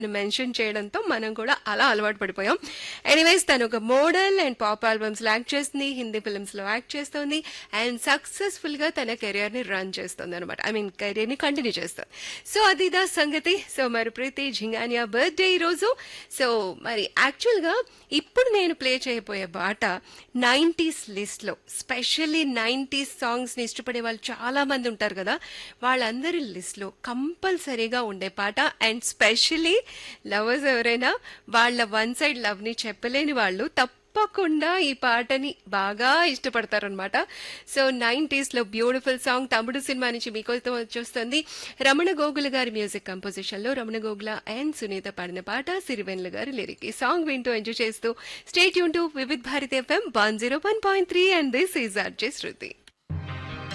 mention చేయడంతో మనం కూడా అలా అలవాటు పడిపోయాం ఎనీవేస్ తను ఒక మోడల్ అండ్ పాప్ ఆల్బమ్స్ లో యాక్ట్ చేస్తుంది హిందీ ఫిల్మ్స్ లో యాక్ట్ చేస్తుంది అండ్ సక్సెస్ఫుల్ గా తన కెరియర్ ని రన్ చేస్తుంది అనమాట ఐ మీన్ కెరియర్ ని కంటిన్యూ చేస్తుంది సో అది దా సంగతి సో మరి ప్రీతి జింగానియా బర్త్డే ఈ రోజు సో మరి యాక్చువల్ గా ఇప్పుడు నేను ప్లే చేయబోయే పాట నైంటీస్ లిస్ట్ లో స్పెషల్లీ నైంటీస్ సాంగ్స్ ని ఇష్టపడే వాళ్ళు చాలా మంది ఉంటారు కదా వాళ్ళందరి లిస్ట్ లో కంపల్సరీగా ఉండే పాట అండ్ స్పెషల్లీ లవర్స్ ఎవరైనా వాళ్ళ వన్ సైడ్ లవ్ ని చెప్పలేని వాళ్ళు తప్పకుండా ఈ పాటని బాగా ఇష్టపడతారనమాట సో నైంటీస్ లో బ్యూటిఫుల్ సాంగ్ తమ్ముడు సినిమా నుంచి మీకోసం వచ్చేస్తుంది రమణ గోగుల గారి మ్యూజిక్ కంపోజిషన్ లో రమణ గోగుల అండ్ సునీత పాడిన పాట సిరివెన్ల గారి లిరిక్ ఈ సాంగ్ వింటూ ఎంజాయ్ చేస్తూ స్టేట్ యూన్ to Vividh Bharati FM one zero one point three and this is RJ Shruti